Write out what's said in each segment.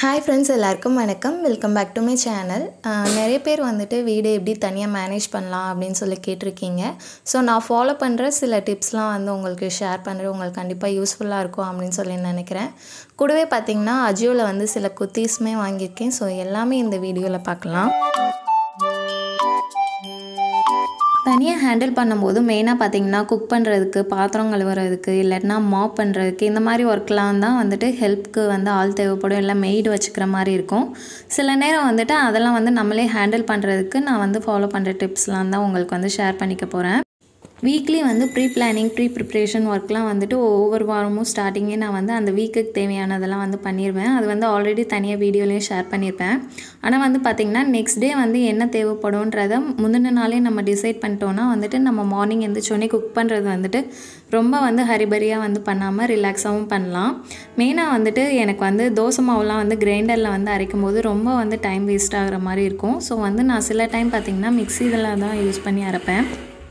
hi friends எல்லாருக்கும் வணக்கம் welcome back to my channel நிறைய பேர் வந்துட்டு வீடு எப்படி தனியாக மேனேஜ் பண்ணலாம் அப்படின்னு சொல்லி கேட்டிருக்கீங்க ஸோ நான் ஃபாலோ பண்ணுற சில டிப்ஸ்லாம் வந்து உங்களுக்கு ஷேர் பண்ணுறேன் உங்களுக்கு கண்டிப்பாக யூஸ்ஃபுல்லாக இருக்கும் அப்படின்னு சொல்லி நினைக்கிறேன் கூடவே பார்த்தீங்கன்னா அஜியோவில் வந்து சில குத்தீஸுமே வாங்கியிருக்கேன் ஸோ எல்லாமே இந்த வீடியோவில் பார்க்கலாம் தனியாக ஹேண்டில் பண்ணும்போது மெயினாக பார்த்தீங்கன்னா குக் பண்ணுறதுக்கு பாத்திரம் கழுவுறதுக்கு இல்லாட்டினா மாப் பண்ணுறதுக்கு இந்த மாதிரி ஒர்க்லாம் தான் வந்துட்டு ஹெல்ப்க்கு வந்து ஆள் தேவைப்படும் இல்லை மெய்டு வச்சுக்கிற மாதிரி இருக்கும் சில நேரம் வந்துட்டு அதெல்லாம் வந்து நம்மளே ஹேண்டில் பண்ணுறதுக்கு நான் வந்து ஃபாலோ பண்ணுற டிப்ஸ்லாம் தான் உங்களுக்கு வந்து ஷேர் பண்ணிக்க போகிறேன் வீக்லி வந்து ப்ரீ பிளானிங் ப்ரீ ப்ரிப்ரேஷன் ஒர்க்லாம் வந்துட்டு ஒவ்வொரு வாரமும் ஸ்டார்டிங்கே நான் வந்து அந்த வீக்குக்கு தேவையானதெல்லாம் வந்து பண்ணிடுவேன் அது வந்து ஆல்ரெடி தனியாக வீடியோலையும் ஷேர் பண்ணியிருப்பேன் ஆனால் வந்து பார்த்திங்கன்னா நெக்ஸ்ட் டே வந்து என்ன தேவைப்படும்ன்றத முந்தின நாளே நம்ம டிசைட் பண்ணிட்டோன்னா வந்துட்டு நம்ம மார்னிங் எந்திரிச்சோடனே குக் பண்ணுறது வந்துட்டு ரொம்ப வந்து ஹரிபரியாக வந்து பண்ணாமல் ரிலாக்ஸாகவும் பண்ணலாம் மெயினாக வந்துட்டு எனக்கு வந்து தோசை மாவுலாம் வந்து கிரைண்டரில் வந்து அரைக்கும் போது ரொம்ப வந்து டைம் வேஸ்ட் ஆகிற மாதிரி இருக்கும் ஸோ வந்து நான் சில டைம் பார்த்திங்கன்னா மிக்சியில் தான் யூஸ் பண்ணி அரைப்பேன்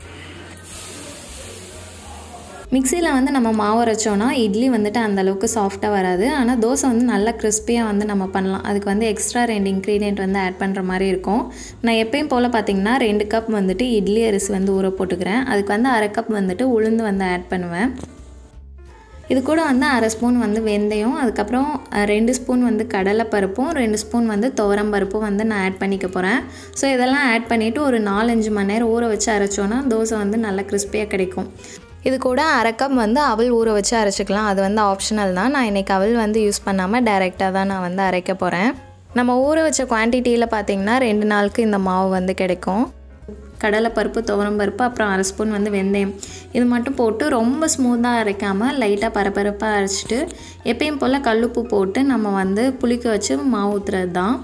மிக்சியில் வந்து நம்ம மாவு அரைச்சோன்னா இட்லி வந்துட்டு அந்தளவுக்கு சாஃப்டாக வராது ஆனால் தோசை வந்து நல்லா கிறிஸ்பியாக வந்து நம்ம பண்ணலாம் அதுக்கு வந்து எக்ஸ்ட்ரா ரெண்டு இன்க்ரீடியன்ட் வந்து ஆட் பண்ணுற மாதிரி இருக்கும் நான் எப்பயும் போல் பார்த்திங்கன்னா ரெண்டு கப் வந்துட்டு இட்லி அரிசி வந்து ஊற போட்டுக்கிறேன் அதுக்கு வந்து அரை கப் வந்துட்டு உளுந்து வந்து ஆட் பண்ணுவேன் இது கூட வந்து அரை ஸ்பூன் வந்து வெந்தயம் அதுக்கப்புறம் ரெண்டு ஸ்பூன் வந்து கடலைப்பருப்பும் ரெண்டு ஸ்பூன் வந்து துவரம் பருப்பும் வந்து நான் ஆட் பண்ணிக்க போகிறேன் ஸோ இதெல்லாம் ஆட் பண்ணிவிட்டு ஒரு நாலஞ்சு மணி நேரம் ஊற வச்சு அரைச்சோன்னா தோசை வந்து நல்லா கிறிஸ்பியாக கிடைக்கும் இது கூட அரை கப் வந்து அவல் ஊற வச்சு அரைச்சிக்கலாம் அது வந்து ஆப்ஷனல் தான் நான் இன்றைக்கி அவல் வந்து யூஸ் பண்ணாமல் டைரெக்டாக தான் நான் வந்து அரைக்க போகிறேன் நம்ம ஊற வச்ச குவான்டிட்டியில் பார்த்திங்கன்னா ரெண்டு நாளுக்கு இந்த மாவு வந்து கிடைக்கும் கடலைப்பருப்பு துவரம்பருப்பு அப்புறம் அரை ஸ்பூன் வந்து வெந்தயம் இது மட்டும் போட்டு ரொம்ப ஸ்மூத்தாக அரைக்காமல் லைட்டாக பரபரப்பாக அரைச்சிட்டு எப்பயும் போல் கல்லுப்பு போட்டு நம்ம வந்து புளிக்க வச்சு மாவு ஊற்றுறது தான்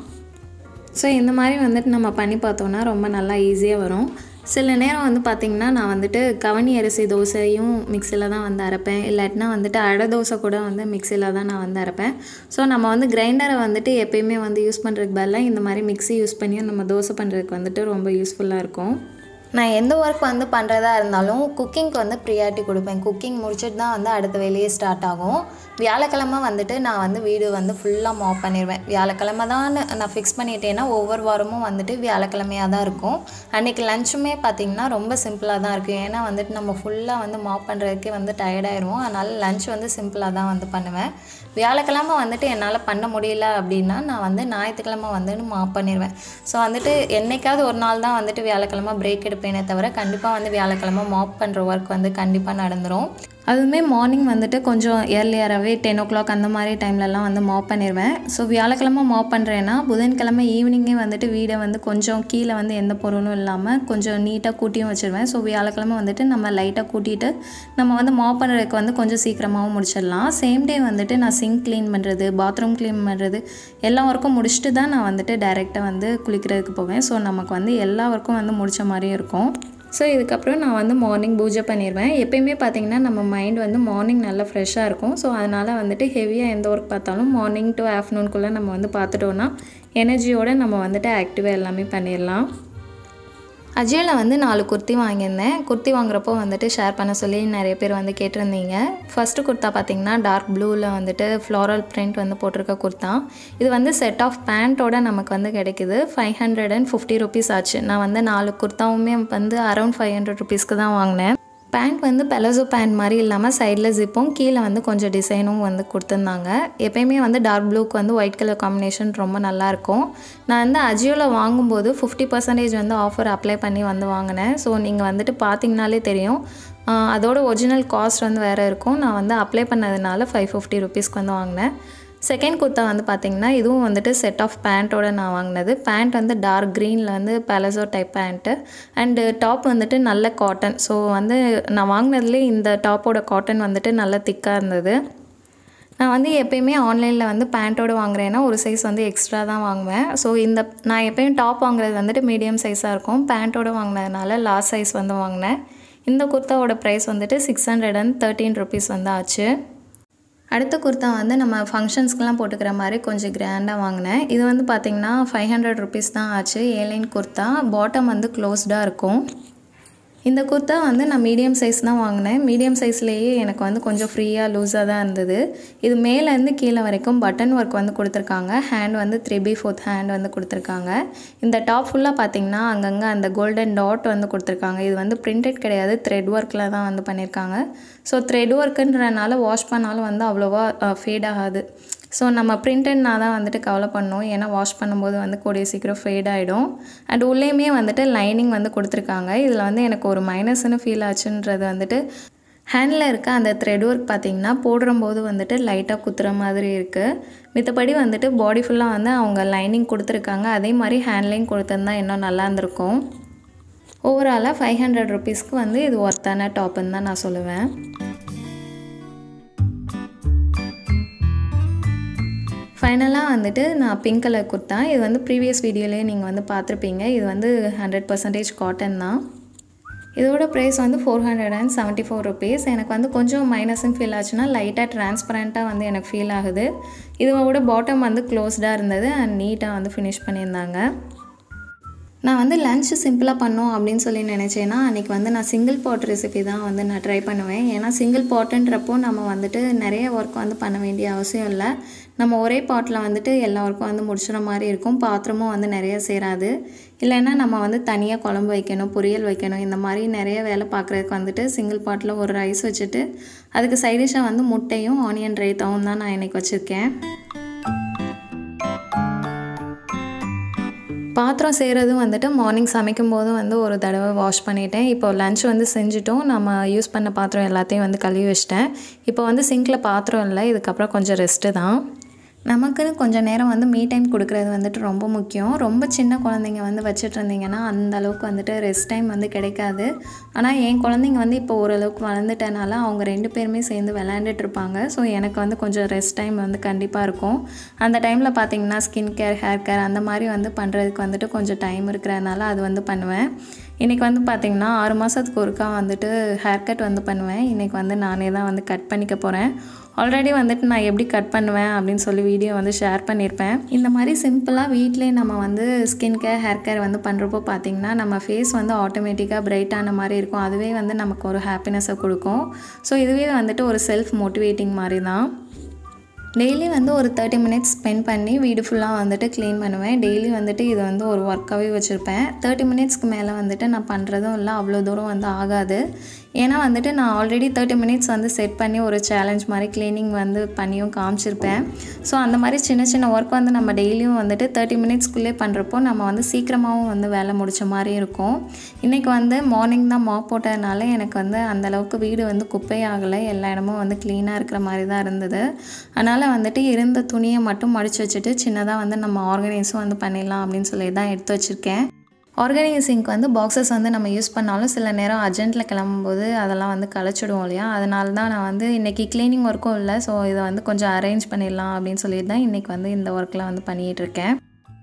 ஸோ இந்த மாதிரி வந்துட்டு நம்ம பண்ணி பார்த்தோன்னா ரொம்ப நல்லா ஈஸியாக வரும் சில நேரம் வந்து பார்த்திங்கன்னா நான் வந்துட்டு கவனி அரிசி தோசையும் மிக்சியில் தான் வந்து அரைப்பேன் இல்லாட்டினா வந்துட்டு அடை தோசை கூட வந்து மிக்சியில் தான் நான் வந்து அரைப்பேன் ஸோ நம்ம வந்து கிரைண்டரை வந்துட்டு எப்பயுமே வந்து யூஸ் பண்ணுறதுக்கு பதிலாக இந்த மாதிரி மிக்சி யூஸ் பண்ணியும் நம்ம தோசை பண்ணுறதுக்கு வந்துட்டு ரொம்ப யூஸ்ஃபுல்லாக இருக்கும் நான் எந்த ஒர்க் வந்து பண்ணுறதா இருந்தாலும் குக்கிங்க்கு வந்து ப்ரியாரிட்டி கொடுப்பேன் குக்கிங் முடிச்சுட்டு தான் வந்து அடுத்த வேலையே ஸ்டார்ட் ஆகும் வியாழக்கிழமை வந்துட்டு நான் வந்து வீடு வந்து ஃபுல்லாக மாப் பண்ணிடுவேன் வியாழக்கிழமை தான் நான் ஃபிக்ஸ் பண்ணிட்டேன்னா ஒவ்வொரு வாரமும் வந்துட்டு வியாழக்கிழமையாக தான் இருக்கும் அன்றைக்கி லஞ்சுமே பார்த்திங்கன்னா ரொம்ப சிம்பிளாக தான் இருக்கும் ஏன்னா வந்துட்டு நம்ம ஃபுல்லாக வந்து மாப் பண்ணுறதுக்கே வந்து டயர்டாயிருவோம் அதனால் லஞ்ச் வந்து சிம்பிளாக தான் வந்து பண்ணுவேன் வியாழக்கிழமை வந்துட்டு என்னால் பண்ண முடியல அப்படின்னா நான் வந்து ஞாயிற்றுக்கிழமை வந்துட்டு மாப் பண்ணிடுவேன் ஸோ வந்துட்டு என்றைக்காவது ஒரு நாள் தான் வந்துட்டு வியாழக்கிழமை பிரேக் எடுப்பேனே தவிர கண்டிப்பாக வந்து வியாழக்கிழமை மாப் பண்ணுற ஒர்க் வந்து கண்டிப்பாக நடந்துடும் அதுவுமே மார்னிங் வந்துட்டு கொஞ்சம் ஏர்லியராகவே டென் ஓ கிளாக் அந்த மாதிரி டைம்லலாம் வந்து மாப் பண்ணிடுவேன் ஸோ வியாழக்கிழமை மாப் பண்ணுறேன்னா புதன்கிழமை ஈவினிங்கே வந்துட்டு வீடை வந்து கொஞ்சம் கீழே வந்து எந்த பொருளும் இல்லாமல் கொஞ்சம் நீட்டாக கூட்டியும் வச்சுருவேன் ஸோ வியாழக்கிழமை வந்துட்டு நம்ம லைட்டாக கூட்டிகிட்டு நம்ம வந்து மாப் பண்ணுறதுக்கு வந்து கொஞ்சம் சீக்கிரமாகவும் முடிச்சிடலாம் சேம் டே வந்துட்டு நான் சிங்க் க்ளீன் பண்ணுறது பாத்ரூம் க்ளீன் பண்ணுறது எல்லா ஒர்க்கும் முடிச்சுட்டு தான் நான் வந்துட்டு டைரெக்டாக வந்து குளிக்கிறதுக்கு போவேன் ஸோ நமக்கு வந்து எல்லா ஒர்க்கும் வந்து முடித்த மாதிரியும் இருக்கும் ஸோ இதுக்கப்புறம் நான் வந்து மார்னிங் பூஜை பண்ணிடுவேன் எப்பயுமே பார்த்திங்கன்னா நம்ம மைண்ட் வந்து மார்னிங் நல்லா ஃப்ரெஷ்ஷாக இருக்கும் ஸோ அதனால் வந்துட்டு ஹெவியாக எந்த ஒர்க் பார்த்தாலும் மார்னிங் டு ஆஃப்டர்நூன்குள்ளே நம்ம வந்து பார்த்துட்டோன்னா எனர்ஜியோடு நம்ம வந்துட்டு ஆக்டிவாக எல்லாமே பண்ணிடலாம் அஜியோவில் வந்து நாலு குர்த்தி வாங்கியிருந்தேன் குர்த்தி வாங்குறப்போ வந்துட்டு ஷேர் பண்ண சொல்லி நிறைய பேர் வந்து கேட்டிருந்தீங்க ஃபஸ்ட்டு குர்த்தா பார்த்திங்கன்னா டார்க் ப்ளூவில் வந்துட்டு ஃப்ளாரல் பிரிண்ட் வந்து போட்டிருக்க குர்த்தா இது வந்து செட் ஆஃப் பேண்ட்டோட நமக்கு வந்து கிடைக்குது five hundred and fifty rupees ஆச்சு நான் வந்து நாலு குர்த்தாவுமே வந்து அரௌண்ட் ஃபைவ் ஹண்ட்ரட் ருபீஸ்க்கு தான் வாங்கினேன் பேண்ட் வந்து பெலசோ பேண்ட் மாதிரி இல்லாமல் சைடில் ஜிப்பும் கீழே வந்து கொஞ்சம் டிசைனும் வந்து கொடுத்துருந்தாங்க எப்பயுமே வந்து டார்க் ப்ளூக்கு வந்து ஒயிட் கலர் காம்பினேஷன் ரொம்ப நல்லாயிருக்கும் நான் வந்து அஜியோவில் வாங்கும்போது ஃபிஃப்டி பர்சன்டேஜ் வந்து ஆஃபர் அப்ளை பண்ணி வந்து வாங்கினேன் ஸோ நீங்கள் வந்துட்டு பார்த்தீங்கனாலே தெரியும் அதோட ஒரிஜினல் காஸ்ட் வந்து வேறு இருக்கும் நான் வந்து அப்ளை பண்ணதுனால ஃபைவ் ஃபிஃப்டி ருபீஸ்க்கு வந்து வாங்கினேன் செகண்ட் குர்த்தா வந்து பார்த்திங்கன்னா இதுவும் வந்துட்டு செட் ஆஃப் பேண்ட்டோட நான் வாங்கினது பேண்ட் வந்து டார்க் க்ரீனில் வந்து palazzo type pant and top வந்துட்டு நல்ல காட்டன் ஸோ வந்து நான் வாங்கினதுலேயே இந்த டாப்போட காட்டன் வந்துட்டு நல்ல திக்காக இருந்தது நான் வந்து எப்பயுமே ஆன்லைனில் வந்து பேண்ட்டோடு வாங்குறேன்னா ஒரு சைஸ் வந்து எக்ஸ்ட்ரா தான் வாங்குவேன் ஸோ இந்த நான் எப்பயும் டாப் வாங்குறது வந்துட்டு மீடியம் சைஸாக இருக்கும் பேண்ட்டோடு வாங்கினதுனால லாஸ்ட் சைஸ் வந்து வாங்கினேன் இந்த குர்த்தாவோட ப்ரைஸ் வந்துட்டு six hundred and thirteen rupees வந்து ஆச்சு அடுத்த குர்த்தா வந்து நம்ம ஃபங்க்ஷன்ஸ்க்கெலாம் போட்டுக்கிற மாதிரி கொஞ்சம் கிராண்டாக வாங்கினேன் இது வந்து பார்த்திங்கன்னா ஃபைவ் ஹண்ட்ரட் ருபீஸ் தான் ஆச்சு ஏலைன் குர்த்தா பாட்டம் வந்து க்ளோஸ்டாக இருக்கும் இந்த குர்த்தா வந்து நான் மீடியம் சைஸ் தான் வாங்கினேன் மீடியம் சைஸ்லேயே எனக்கு வந்து கொஞ்சம் ஃப்ரீயாக லூஸாக தான் இருந்தது இது மேலேருந்து கீழே வரைக்கும் பட்டன் ஒர்க் வந்து கொடுத்துருக்காங்க ஹேண்ட் வந்து த்ரீ பி ஃபோர்த் ஹேண்ட் வந்து கொடுத்துருக்காங்க இந்த டாப் ஃபுல்லாக பார்த்தீங்கன்னா அங்கங்கே அந்த கோல்டன் டாட் வந்து கொடுத்துருக்காங்க இது வந்து பிரிண்டட் கிடையாது த்ரெட் ஒர்க்கில் தான் வந்து பண்ணியிருக்காங்க ஸோ த்ரெட் ஒர்க்குன்றனால வாஷ் பண்ணாலும் வந்து அவ்வளோவா ஃபேட் ஆகாது ஸோ நம்ம பிரிண்டட்னா தான் வந்துட்டு கவலை பண்ணோம் ஏன்னா வாஷ் பண்ணும்போது வந்து கூடிய சீக்கிரம் ஃபேட் ஆகிடும் அண்ட் உள்ளேயுமே வந்துட்டு லைனிங் வந்து கொடுத்துருக்காங்க இதில் வந்து எனக்கு ஒரு மைனஸ்னு ஃபீல் ஆச்சுன்றது வந்துட்டு ஹேண்டில் இருக்க அந்த த்ரெட் ஒர்க் பார்த்திங்கன்னா போடும்போது வந்துட்டு லைட்டாக குத்துற மாதிரி இருக்குது மித்தபடி வந்துட்டு பாடி ஃபுல்லாக வந்து அவங்க லைனிங் கொடுத்துருக்காங்க அதே மாதிரி ஹேண்ட்லையும் கொடுத்துருந்தா இன்னும் நல்லா இருந்திருக்கும் ஓவராலாக ஃபைவ் ஹண்ட்ரட் ருபீஸ்க்கு வந்து இது ஒர்த்தான டாப்புன்னு தான் நான் சொல்லுவேன் ஃபைனலாக வந்துட்டு நான் பிங்க் கலர் குர்த்தா இது வந்து ப்ரீவியஸ் வீடியோலேயே நீங்கள் வந்து பார்த்துருப்பீங்க இது வந்து ஹண்ட்ரட் பர்சன்டேஜ் காட்டன் தான் இதோட ப்ரைஸ் வந்து four hundred and seventy four rupees எனக்கு வந்து கொஞ்சம் மைனஸ்ன்னு ஃபீல் ஆச்சுன்னா லைட்டாக டிரான்ஸ்பரண்ட்டாக வந்து எனக்கு ஃபீல் ஆகுது இதோட பாட்டம் வந்து க்ளோஸ்டாக இருந்தது அண்ட் நீட்டாக வந்து ஃபினிஷ் பண்ணியிருந்தாங்க நான் வந்து லன்ச் சிம்பிளாக பண்ணோம் அப்படின்னு சொல்லி நினச்சேன்னா அன்றைக்கி வந்து நான் சிங்கிள் பாட் ரெசிபி தான் வந்து நான் ட்ரை பண்ணுவேன் ஏன்னா சிங்கிள் பாட்டுன்றப்போ நம்ம வந்துட்டு நிறைய ஒர்க் வந்து பண்ண வேண்டிய அவசியம் இல்லை நம்ம ஒரே பாட்டில் வந்துட்டு எல்லா ஒர்க்கும் வந்து முடிச்சுற மாதிரி இருக்கும் பாத்திரமும் வந்து நிறைய சேராது இல்லைன்னா நம்ம வந்து தனியாக குழம்பு வைக்கணும் பொரியல் வைக்கணும் இந்த மாதிரி நிறைய வேலை பார்க்குறதுக்கு வந்துட்டு சிங்கிள் பாட்டில் ஒரு ரைஸ் வச்சுட்டு அதுக்கு சைடிஷாக வந்து முட்டையும் ஆனியன் ரைத்தாவும் தான் நான் இன்றைக்கி வச்சுருக்கேன் பாத்திரம் செய்கிறதும் வந்துட்டு மார்னிங் சமைக்கும் போதும் வந்து ஒரு தடவை வாஷ் பண்ணிட்டேன் இப்போ லஞ்ச் வந்து செஞ்சுட்டோம் நம்ம யூஸ் பண்ண பாத்திரம் எல்லாத்தையும் வந்து கழுவி வச்சிட்டேன் இப்போ வந்து சிங்கில் பாத்திரம் இல்லை இதுக்கப்புறம் கொஞ்சம் ரெஸ்ட்டு தான் நமக்குன்னு கொஞ்சம் நேரம் வந்து மீ டைம் கொடுக்குறது வந்துட்டு ரொம்ப முக்கியம் ரொம்ப சின்ன குழந்தைங்க வந்து வச்சுட்டு இருந்தீங்கன்னா அந்த அளவுக்கு வந்துட்டு ரெஸ்ட் டைம் வந்து கிடைக்காது ஆனால் என் குழந்தைங்க வந்து இப்போ ஓரளவுக்கு வளர்ந்துட்டனால அவங்க ரெண்டு பேருமே சேர்ந்து விளையாண்டுட்டு இருப்பாங்க ஸோ எனக்கு வந்து கொஞ்சம் ரெஸ்ட் டைம் வந்து கண்டிப்பாக இருக்கும் அந்த டைமில் பார்த்தீங்கன்னா ஸ்கின் கேர் ஹேர் கேர் அந்த மாதிரி வந்து பண்ணுறதுக்கு வந்துட்டு கொஞ்சம் டைம் இருக்கிறதுனால அது வந்து பண்ணுவேன் இன்றைக்கி வந்து பார்த்திங்கன்னா ஆறு மாதத்துக்கு ஒருக்கா வந்துட்டு ஹேர் கட் வந்து பண்ணுவேன் இன்றைக்கி வந்து நானே தான் வந்து கட் பண்ணிக்க போகிறேன் ஆல்ரெடி வந்துட்டு நான் எப்படி கட் பண்ணுவேன் அப்படின்னு சொல்லி வீடியோ வந்து ஷேர் பண்ணியிருப்பேன் இந்த மாதிரி சிம்பிளாக வீட்டிலே நம்ம வந்து ஸ்கின் கேர் ஹேர் கேர் வந்து பண்ணுறப்போ பார்த்திங்கன்னா நம்ம ஃபேஸ் வந்து ஆட்டோமேட்டிக்காக பிரைட்டான மாதிரி இருக்கும் அதுவே வந்து நமக்கு ஒரு ஹாப்பினஸை கொடுக்கும் ஸோ இதுவே வந்துட்டு ஒரு செல்ஃப் மோட்டிவேட்டிங் மாதிரி தான் டெய்லி வந்து ஒரு தேர்ட்டி மினிட்ஸ் ஸ்பெண்ட் பண்ணி வீடு ஃபுல்லாக வந்துட்டு க்ளீன் பண்ணுவேன் டெய்லி வந்துட்டு இது வந்து ஒரு ஒர்க்காகவே வச்சுருப்பேன் தேர்ட்டி மினிட்ஸ்க்கு மேலே வந்துட்டு நான் பண்ணுறதும் இல்லை அவ்வளோ தூரம் வந்து ஆகாது ஏன்னா வந்துட்டு நான் ஆல்ரெடி தேர்ட்டி மினிட்ஸ் வந்து செட் பண்ணி ஒரு சேலஞ்ச் மாதிரி க்ளீனிங் வந்து பண்ணியும் காமிச்சிருப்பேன் ஸோ அந்த மாதிரி சின்ன சின்ன ஒர்க் வந்து நம்ம டெய்லியும் வந்துட்டு தேர்ட்டி மினிட்ஸ்க்குள்ளே பண்ணுறப்போ நம்ம வந்து சீக்கிரமாகவும் வந்து வேலை முடித்த மாதிரி இருக்கும் இன்றைக்கி வந்து மார்னிங் தான் மாப் போட்டதுனால எனக்கு வந்து அந்தளவுக்கு வீடு வந்து குப்பையாகலை எல்லா இடமும் வந்து க்ளீனாக இருக்கிற மாதிரி தான் இருந்தது அதனால் வந்துட்டு இருந்த துணியை மட்டும் மடித்து வச்சுட்டு சின்னதாக வந்து நம்ம ஆர்கனைஸும் வந்து பண்ணிடலாம் அப்படின்னு சொல்லி தான் எடுத்து வச்சுருக்கேன் ஆர்கனைசிங்க்கு வந்து பாக்ஸஸ் வந்து நம்ம யூஸ் பண்ணாலும் சில நேரம் அர்ஜென்ட்டில் கிளம்பும்போது அதெல்லாம் வந்து களைச்சிடுவோம் இல்லையா அதனால தான் நான் வந்து இன்றைக்கி க்ளீனிங் ஒர்க்கும் இல்லை ஸோ இதை வந்து கொஞ்சம் அரேஞ்ச் பண்ணிடலாம் அப்படின்னு சொல்லிட்டு தான் இன்றைக்கி வந்து இந்த ஒர்க்கில் வந்து பண்ணிகிட்டு இருக்கேன்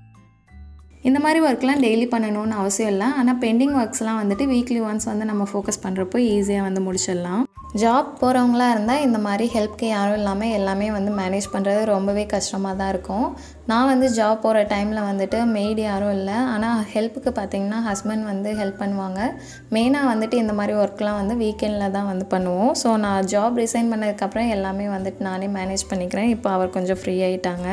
இந்த மாதிரி ஒர்க்லாம் டெய்லி பண்ணணும்னு அவசியம் இல்லை ஆனால் பெண்டிங் ஒர்க்ஸ்லாம் வந்துட்டு வீக்லி ஒன்ஸ் வந்து நம்ம ஃபோக்கஸ் பண்ணுறப்போ ஈஸியாக வந்து முடிச்சிடலாம் ஜாப் போகிறவங்களா இருந்தால் இந்த மாதிரி ஹெல்ப்க்கு யாரும் இல்லாமல் எல்லாமே வந்து மேனேஜ் பண்ணுறது ரொம்பவே கஷ்டமாக தான் இருக்கும் நான் வந்து ஜாப் போகிற டைமில் வந்துட்டு மெய்டு யாரும் இல்லை ஆனால் ஹெல்ப்புக்கு பார்த்திங்கன்னா ஹஸ்பண்ட் வந்து ஹெல்ப் பண்ணுவாங்க மெயினாக வந்துட்டு இந்த மாதிரி ஒர்க்லாம் வந்து வீக்கெண்டில் தான் வந்து பண்ணுவோம் ஸோ நான் ஜாப் ரிசைன் பண்ணதுக்கப்புறம் எல்லாமே வந்துட்டு நானே மேனேஜ் பண்ணிக்கிறேன் இப்போ அவர் கொஞ்சம் ஃப்ரீ ஆகிட்டாங்க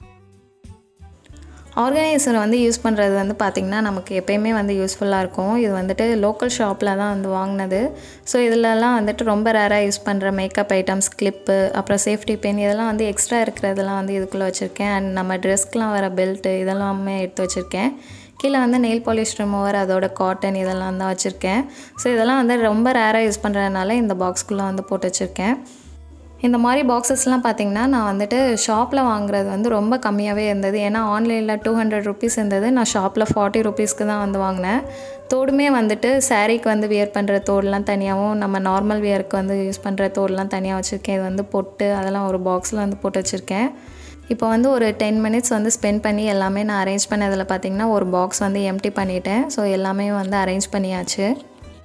ஆர்கனைசர் வந்து யூஸ் பண்ணுறது வந்து பார்த்திங்கன்னா நமக்கு எப்போயுமே வந்து யூஸ்ஃபுல்லாக இருக்கும் இது வந்துட்டு லோக்கல் ஷாப்பில் தான் வந்து வாங்கினது ஸோ இதிலலாம் வந்துட்டு ரொம்ப ரேராக யூஸ் பண்ணுற மேக்கப் ஐட்டம்ஸ் கிளிப்பு அப்புறம் சேஃப்டி பென் இதெல்லாம் வந்து எக்ஸ்ட்ரா இருக்கிறதெல்லாம் வந்து இதுக்குள்ளே வச்சுருக்கேன் அண்ட் நம்ம ட்ரெஸ்க்கெலாம் வர பெல்ட்டு இதெல்லாமே எடுத்து வச்சுருக்கேன் கீழே வந்து நெயில் பாலிஷ் ரிமூவர் அதோட காட்டன் இதெல்லாம் தான் வச்சுருக்கேன் ஸோ இதெல்லாம் வந்து ரொம்ப ரேராக யூஸ் பண்ணுறதுனால இந்த பாக்ஸ்குள்ளே வந்து போட்டு வச்சுருக்கேன் இந்த மாதிரி பாக்ஸஸ்லாம் பார்த்திங்கன்னா நான் வந்துட்டு ஷாப்பில் வாங்குறது வந்து ரொம்ப கம்மியாகவே இருந்தது ஏன்னா ஆன்லைனில் டூ ஹண்ட்ரட் ருபீஸ் இருந்தது நான் ஷாப்பில் ஃபார்ட்டி ருபீஸ்க்கு தான் வந்து வாங்கினேன் தோடுமே வந்துட்டு சாரீக்கு வந்து வியர் பண்ணுற தோடெலாம் தனியாகவும் நம்ம நார்மல் வியருக்கு வந்து யூஸ் பண்ணுற தோடெலாம் தனியாக வச்சுருக்கேன் இது வந்து பொட்டு அதெல்லாம் ஒரு பாக்ஸில் வந்து போட்டு வச்சுருக்கேன் இப்போ வந்து ஒரு டென் மினிட்ஸ் வந்து ஸ்பெண்ட் பண்ணி எல்லாமே நான் அரேஞ்ச் பண்ணதில் பார்த்திங்கன்னா ஒரு பாக்ஸ் வந்து எம்டி பண்ணிட்டேன் ஸோ எல்லாமே வந்து அரேஞ்ச் பண்ணியாச்சு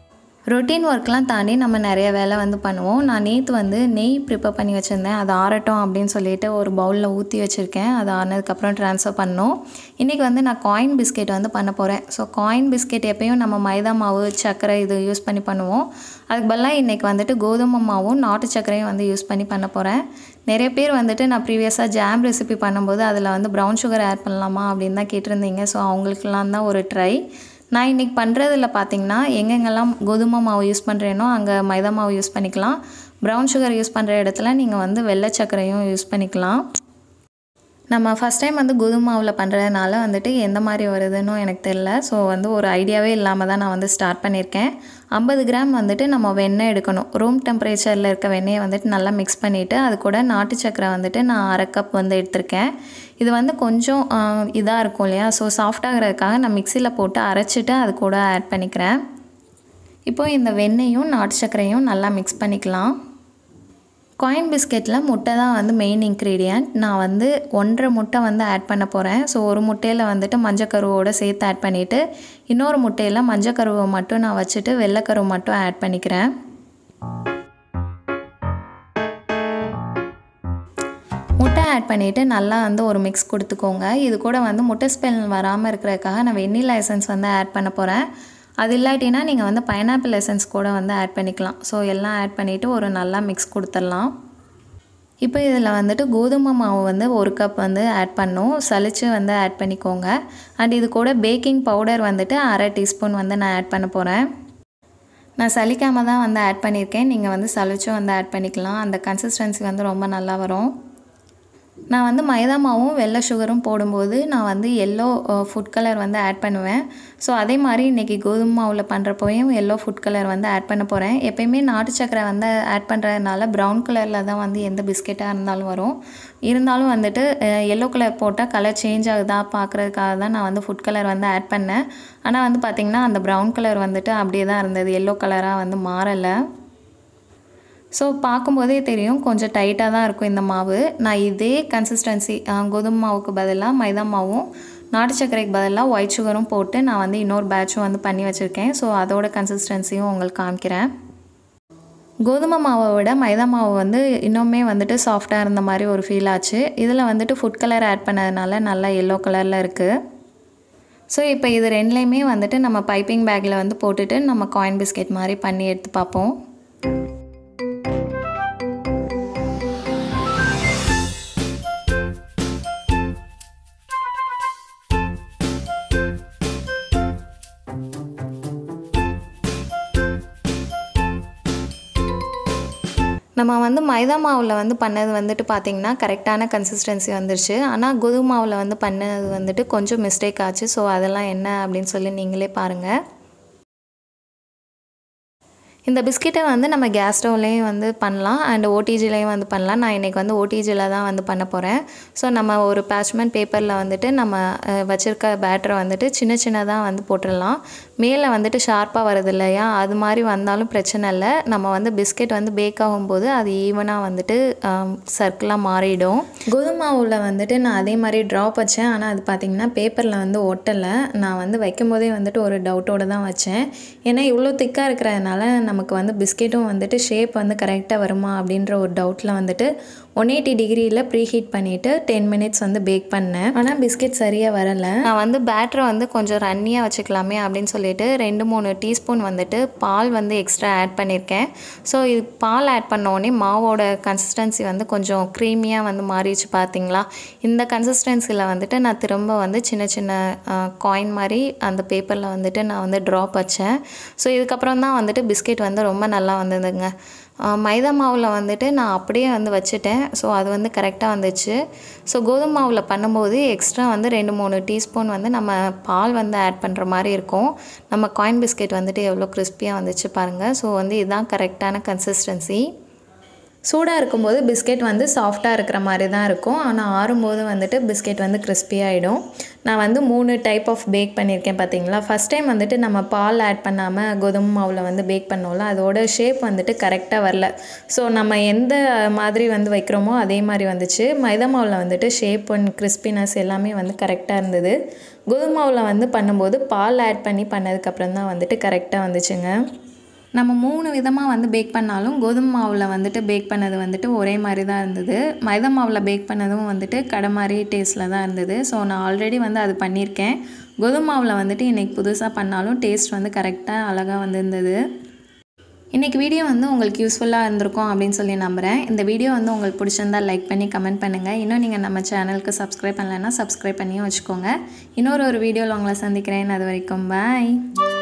ரொட்டீன் ஒர்க்லாம் தாண்டி நம்ம நிறைய வேலை வந்து பண்ணுவோம் நான் நேற்று வந்து நெய் ப்ரிப்பேர் பண்ணி வச்சுருந்தேன் அது ஆறட்டும் அப்படின்னு சொல்லிட்டு ஒரு பவுலில் ஊற்றி வச்சுருக்கேன் அது ஆனதுக்கப்புறம் ட்ரான்ஸ்ஃபர் பண்ணோம் இன்றைக்கி வந்து நான் காயின் பிஸ்கெட் வந்து பண்ண போகிறேன் ஸோ காயின் பிஸ்கெட் எப்பயும் நம்ம மைதா மாவு சர்க்கரை இது யூஸ் பண்ணி பண்ணுவோம் அதுக்கு பதிலாக இன்றைக்கி வந்துட்டு கோதுமை மாவும் நாட்டு சர்க்கரையும் வந்து யூஸ் பண்ணி பண்ண போகிறேன் நிறைய பேர் வந்துட்டு நான் ப்ரீவியஸாக ஜாம் ரெசிபி பண்ணும்போது அதில் வந்து ப்ரௌன் சுகர் ஆட் பண்ணலாமா அப்படின்னு தான் கேட்டிருந்தீங்க ஸோ அவங்களுக்கெல்லாம் தான் ஒரு ட்ரை நான் இன்றைக்கி பண்ணுறதுல பார்த்தீங்கன்னா எங்கெங்கெல்லாம் கோதுமை மாவு யூஸ் பண்ணுறேனோ அங்கே மைதா மாவு யூஸ் பண்ணிக்கலாம் ப்ரௌன் சுகர் யூஸ் பண்ணுற இடத்துல நீங்கள் வந்து வெள்ளை சர்க்கரையும் யூஸ் பண்ணிக்கலாம் நம்ம ஃபஸ்ட் டைம் வந்து கோதுமை மாவில் பண்ணுறதுனால வந்துட்டு எந்த மாதிரி வருதுன்னு எனக்கு தெரில ஸோ வந்து ஒரு ஐடியாவே இல்லாமல் தான் நான் வந்து ஸ்டார்ட் பண்ணியிருக்கேன் ஐம்பது கிராம் வந்துட்டு நம்ம வெண்ணெய் எடுக்கணும் ரூம் டெம்பரேச்சரில் இருக்க வெண்ணெயை வந்துட்டு நல்லா மிக்ஸ் பண்ணிவிட்டு அது கூட நாட்டு சக்கரை வந்துட்டு நான் அரை கப் வந்து எடுத்திருக்கேன் இது வந்து கொஞ்சம் இதாக இருக்கும் இல்லையா ஸோ சாஃப்டாகிறதுக்காக நான் மிக்சியில் போட்டு அரைச்சிட்டு அது கூட ஆட் பண்ணிக்கிறேன் இப்போ இந்த வெண்ணெயும் நாட்டு சர்க்கரையும் நல்லா மிக்ஸ் பண்ணிக்கலாம் காயின் பிஸ்கெட்டில் முட்டை தான் வந்து மெயின் இன்க்ரீடியண்ட் நான் வந்து ஒன்றரை முட்டை வந்து ஆட் பண்ண போகிறேன் ஸோ ஒரு முட்டையில் வந்துட்டு மஞ்சக்கருவோடு சேர்த்து ஆட் பண்ணிவிட்டு இன்னொரு முட்டையில் மஞ்சக்கருவை மட்டும் நான் வச்சுட்டு வெள்ளைக்கருவை மட்டும் ஆட் பண்ணிக்கிறேன் முட்டை ஆட் பண்ணிவிட்டு நல்லா வந்து ஒரு மிக்ஸ் கொடுத்துக்கோங்க இது கூட வந்து முட்டை ஸ்மெல் வராமல் இருக்கிறதுக்காக நான் வெண்ணிலா எசன்ஸ் வந்து ஆட் பண்ண போகிறேன் அது இல்லாட்டினா நீங்கள் வந்து பைனாப்பிள் எசன்ஸ் கூட வந்து ஆட் பண்ணிக்கலாம் ஸோ எல்லாம் ஆட் பண்ணிவிட்டு ஒரு நல்லா மிக்ஸ் கொடுத்துடலாம் இப்போ இதில் வந்துட்டு கோதுமை மாவு வந்து ஒரு கப் வந்து ஆட் பண்ணும் சளிச்சு வந்து ஆட் பண்ணிக்கோங்க அண்ட் இது கூட பேக்கிங் பவுடர் வந்துட்டு அரை டீஸ்பூன் வந்து நான் ஆட் பண்ண போகிறேன் நான் சலிக்காமல் தான் வந்து ஆட் பண்ணியிருக்கேன் நீங்கள் வந்து சளிச்சும் வந்து ஆட் பண்ணிக்கலாம் அந்த கன்சிஸ்டன்சி வந்து ரொம்ப நல்லா வரும் நான் வந்து மைதா மாவும் வெள்ளை சுகரும் போடும்போது நான் வந்து எல்லோ ஃபுட் கலர் வந்து ஆட் பண்ணுவேன் ஸோ அதே மாதிரி இன்றைக்கி கோதுமை மாவில் பண்ணுறப்போயும் எல்லோ ஃபுட் கலர் வந்து ஆட் பண்ண போகிறேன் எப்பயுமே நாட்டு சக்கரை வந்து ஆட் பண்ணுறதுனால ப்ரௌன் கலரில் தான் வந்து எந்த பிஸ்கெட்டாக இருந்தாலும் வரும் இருந்தாலும் வந்துட்டு எல்லோ கலர் போட்டால் கலர் சேஞ்ச் ஆகுதா பார்க்குறதுக்காக தான் நான் வந்து ஃபுட் கலர் வந்து ஆட் பண்ணேன் ஆனால் வந்து பார்த்திங்கன்னா அந்த ப்ரௌன் கலர் வந்துட்டு அப்படியே தான் இருந்தது எல்லோ கலராக வந்து மாறலை ஸோ பார்க்கும்போதே தெரியும் கொஞ்சம் டைட்டாக தான் இருக்கும் இந்த மாவு நான் இதே கன்சிஸ்டன்சி கோதுமை மாவுக்கு பதிலாக மைதா மாவும் நாட்டு சர்க்கரைக்கு பதிலாக ஒயிட் சுகரும் போட்டு நான் வந்து இன்னொரு பேட்சும் வந்து பண்ணி வச்சுருக்கேன் ஸோ அதோட கன்சிஸ்டன்சியும் உங்களுக்கு காமிக்கிறேன் கோதுமை மாவை விட மைதா மாவு வந்து இன்னுமே வந்துட்டு சாஃப்டாக இருந்த மாதிரி ஒரு ஃபீல் ஆச்சு இதில் வந்துட்டு ஃபுட் கலர் ஆட் பண்ணதுனால நல்லா எல்லோ கலரில் இருக்குது ஸோ இப்போ இது ரெண்டுலேயுமே வந்துட்டு நம்ம பைப்பிங் பேக்கில் வந்து போட்டுட்டு நம்ம காயின் பிஸ்கெட் மாதிரி பண்ணி எடுத்து பார்ப்போம் நம்ம வந்து மைதா மாவில் வந்து பண்ணது வந்துட்டு பார்த்திங்கன்னா கரெக்டான கன்சிஸ்டன்சி வந்துருச்சு ஆனால் கோதுமை மாவில் வந்து பண்ணது வந்துட்டு கொஞ்சம் மிஸ்டேக் ஆச்சு ஸோ அதெல்லாம் என்ன அப்படின்னு சொல்லி நீங்களே பாருங்கள் இந்த பிஸ்கெட்டை வந்து நம்ம கேஸ் ஸ்டவ்லேயும் வந்து பண்ணலாம் அண்ட் ஓடிஜிலையும் வந்து பண்ணலாம் நான் இன்றைக்கி வந்து ஓடிஜியில் தான் வந்து பண்ண போகிறேன் ஸோ நம்ம ஒரு பேட்ச்மெண்ட் பேப்பரில் வந்துட்டு நம்ம வச்சுருக்க பேட்டரை வந்துட்டு சின்ன சின்னதாக வந்து போட்டுடலாம் மேலே வந்துட்டு ஷார்ப்பாக வருது இல்லையா அது மாதிரி வந்தாலும் பிரச்சனை இல்லை நம்ம வந்து பிஸ்கெட் வந்து பேக் ஆகும்போது அது ஈவனாக வந்துட்டு சர்க்கிளாக மாறிடும் கோதுமை மாவில் வந்துட்டு நான் அதே மாதிரி ட்ராப் வச்சேன் ஆனால் அது பார்த்திங்கன்னா பேப்பரில் வந்து ஒட்டலை நான் வந்து வைக்கும்போதே வந்துட்டு ஒரு டவுட்டோடு தான் வச்சேன் ஏன்னா இவ்வளோ திக்காக இருக்கிறதுனால நமக்கு வந்து பிஸ்கெட்டும் வந்துட்டு ஷேப் வந்து கரெக்டாக வருமா அப்படின்ற ஒரு டவுட்டில் வந்துட்டு ஒன் எயிட்டி டிகிரியில் ப்ரீ ஹீட் பண்ணிவிட்டு டென் மினிட்ஸ் வந்து பேக் பண்ணேன் ஆனால் பிஸ்கெட் சரியாக வரலை நான் வந்து பேட்டரை வந்து கொஞ்சம் ரன்னியாக வச்சுக்கலாமே அப்படின்னு சொல்லிட்டு ரெண்டு மூணு டீஸ்பூன் வந்துட்டு பால் வந்து எக்ஸ்ட்ரா ஆட் பண்ணியிருக்கேன் ஸோ இது பால் ஆட் பண்ண உடனே மாவோட கன்சிஸ்டன்சி வந்து கொஞ்சம் க்ரீமியாக வந்து மாறிடுச்சு பார்த்தீங்களா இந்த கன்சிஸ்டன்சியில் வந்துட்டு நான் திரும்ப வந்து சின்ன சின்ன காயின் மாதிரி அந்த பேப்பரில் வந்துட்டு நான் வந்து ட்ராப் வச்சேன் ஸோ இதுக்கப்புறம் தான் வந்துட்டு பிஸ்கெட் வந்து ரொம்ப நல்லா வந்ததுங்க மைதா மாவில் வந்துட்டு நான் அப்படியே வந்து வச்சுட்டேன் ஸோ அது வந்து கரெக்டாக வந்துச்சு ஸோ கோதுமை மாவில் பண்ணும்போது எக்ஸ்ட்ரா வந்து ரெண்டு மூணு டீஸ்பூன் வந்து நம்ம பால் வந்து ஆட் பண்ணுற மாதிரி இருக்கும் நம்ம காயின் பிஸ்கெட் வந்துட்டு எவ்வளோ கிறிஸ்பியாக வந்துச்சு பாருங்கள் ஸோ வந்து இதுதான் கரெக்டான கன்சிஸ்டன்சி சூடாக இருக்கும்போது பிஸ்கெட் வந்து சாஃப்டாக இருக்கிற மாதிரி தான் இருக்கும் ஆனால் ஆறும்போது வந்துட்டு பிஸ்கெட் வந்து கிறிஸ்பியாகிடும் நான் வந்து மூணு டைப் ஆஃப் பேக் பண்ணியிருக்கேன் பார்த்தீங்களா ஃபஸ்ட் டைம் வந்துட்டு நம்ம பால் ஆட் பண்ணாமல் கோதுமை மாவில் வந்து பேக் பண்ணோம்ல அதோட ஷேப் வந்துட்டு கரெக்டாக வரல ஸோ நம்ம எந்த மாதிரி வந்து வைக்கிறோமோ அதே மாதிரி வந்துச்சு மைதா மாவில் வந்துட்டு ஷேப் அண்ட் கிறிஸ்பினஸ் எல்லாமே வந்து கரெக்டாக இருந்தது கோதுமை மாவில் வந்து பண்ணும்போது பால் ஆட் பண்ணி பண்ணதுக்கப்புறம் தான் வந்துட்டு கரெக்டாக வந்துச்சுங்க நம்ம மூணு விதமாக வந்து பேக் பண்ணாலும் கோதுமை மாவில் வந்துட்டு பேக் பண்ணது வந்துட்டு ஒரே மாதிரி தான் இருந்தது மைதா மாவில் பேக் பண்ணதும் வந்துட்டு கடை மாதிரி டேஸ்ட்டில் தான் இருந்தது ஸோ நான் ஆல்ரெடி வந்து அது பண்ணியிருக்கேன் கோதுமை மாவில் வந்துட்டு இன்றைக்கி புதுசாக பண்ணாலும் டேஸ்ட் வந்து கரெக்டாக அழகாக வந்து இருந்தது இன்றைக்கி வீடியோ வந்து உங்களுக்கு யூஸ்ஃபுல்லாக இருந்திருக்கும் அப்படின்னு சொல்லி நம்புகிறேன் இந்த வீடியோ வந்து உங்களுக்கு பிடிச்சிருந்தா லைக் பண்ணி கமெண்ட் பண்ணுங்கள் இன்னும் நீங்கள் நம்ம சேனலுக்கு சப்ஸ்கிரைப் பண்ணலைன்னா சப்ஸ்கிரைப் பண்ணியும் வச்சுக்கோங்க இன்னொரு ஒரு வீடியோவில் உங்களை சந்திக்கிறேன் அது வரைக்கும் பாய்